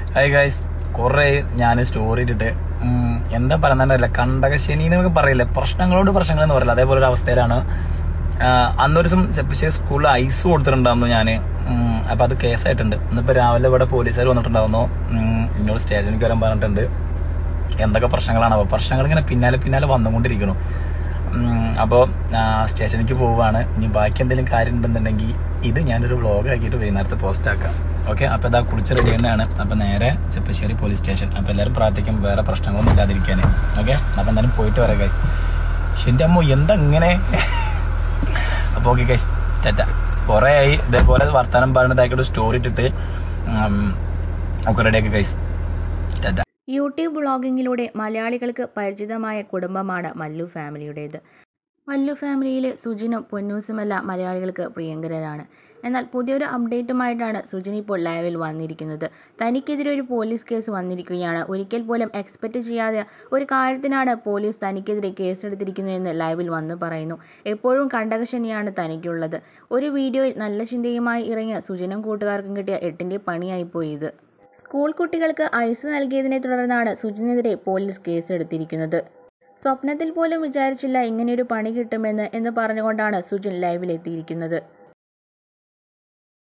hi guys കുറെ ഞാൻ story ഇട്ടിട്ട് ഉം, എന്താ പറയുന്നതല്ല കണ്ടകശനി എന്നൊക്കെ പറയില്ല പ്രശ്നങ്ങളോട് പ്രശ്നങ്ങൾ എന്ന് പറയില്ല അതേപോലെ ഒരു അവസ്ഥയിലാണ് ആഹ് അന്നൊരു ദിവസം ചെപ്പശ്ശേരി സ്കൂളിൽ ഐസ് കൊടുത്തിട്ടുണ്ടായിരുന്നു ഞാൻ അപ്പൊ അത് കേസായിട്ടുണ്ട് ഇന്നിപ്പോ രാവിലെ ഇവിടെ പോലീസുകാർ വന്നിട്ടുണ്ടായിരുന്നു ഉം, എന്നോട് സ്റ്റേഷനിൽ വരാൻ പറഞ്ഞിട്ടുണ്ട് എന്തൊക്കെ പ്രശ്നങ്ങളാണ് അപ്പോൾ പ്രശ്നങ്ങൾ ഇങ്ങനെ പിന്നാലെ പിന്നാലെ വന്നുകൊണ്ടിരിക്കുന്നു അപ്പോൾ സ്റ്റേഷനിലേക്ക് പോവുകയാണ് ഇനി ബാക്കി എന്തെങ്കിലും കാര്യം ഉണ്ടെന്നുണ്ടെങ്കിൽ ഇത് ഞാനൊരു വ്ളോഗ് ആക്കിയിട്ട് വൈകുന്നേരത്തെ പോസ്റ്റ് ആക്കാം ഓക്കെ അപ്പോൾ ഇതാ കുളിച്ച് റെഡി തന്നെയാണ് അപ്പോൾ നേരെ ചെപ്പശ്ശേരി പോലീസ് സ്റ്റേഷൻ അപ്പോൾ എല്ലാവരും പ്രാർത്ഥിക്കും വേറെ പ്രശ്നങ്ങളൊന്നും ഇല്ലാതിരിക്കാൻ ഓക്കെ അപ്പോൾ എന്തായാലും പോയിട്ട് വരാം ഗൈസ് എൻ്റെ അമ്മ എന്താ ഇങ്ങനെ അപ്പോൾ ഓക്കെ ഗൈസ് ടാറ്റ കുറേ ആയി ഇതേപോലെ വർത്തമാനം പറഞ്ഞതാക്കിയിട്ട് സ്റ്റോറി ഇട്ടിട്ട് ഉം, ഒക്കെ റെഡിയാക്കി ഗൈസ് ടാറ്റ യൂട്യൂബ് വ്ളോഗിങ്ങിലൂടെ മലയാളികൾക്ക് പരിചിതമായ കുടുംബമാണ് മല്ലു ഫാമിലിയുടേത് മല്ലു ഫാമിലിയിലെ സുജിനും പൊന്നൂസുമെല്ലാം മലയാളികൾക്ക് പ്രിയങ്കരരാണ് എന്നാൽ പുതിയൊരു അപ്ഡേറ്റുമായിട്ടാണ് സുജിൻ ഇപ്പോൾ ലൈവിൽ വന്നിരിക്കുന്നത് തനിക്കെതിരെ ഒരു പോലീസ് കേസ് വന്നിരിക്കുകയാണ് ഒരിക്കൽ പോലും എക്സ്പെക്റ്റ് ചെയ്യാതെ ഒരു കാര്യത്തിനാണ് പോലീസ് തനിക്കെതിരെ കേസെടുത്തിരിക്കുന്നതെന്ന് ലൈവിൽ വന്ന് പറയുന്നു എപ്പോഴും കണ്ടകശനിയാണ് തനിക്കുള്ളത് ഒരു വീഡിയോയിൽ നല്ല ചിന്തയുമായി ഇറങ്ങിയ സുജിനും കൂട്ടുകാർക്കും കിട്ടിയ എട്ടിൻ്റെ പണിയായിപ്പോയി ഇത് സ്കൂൾ കുട്ടികൾക്ക് ഐസ് നൽകിയതിനെ തുടർന്നാണ് സുജിനെതിരെ പോലീസ് കേസെടുത്തിരിക്കുന്നത് സ്വപ്നത്തിൽ പോലും വിചാരിച്ചില്ല ഇങ്ങനെയൊരു പണി കിട്ടുമെന്ന് എന്ന് പറഞ്ഞുകൊണ്ടാണ് സുജിൻ ലൈവിലെത്തിയിരിക്കുന്നത്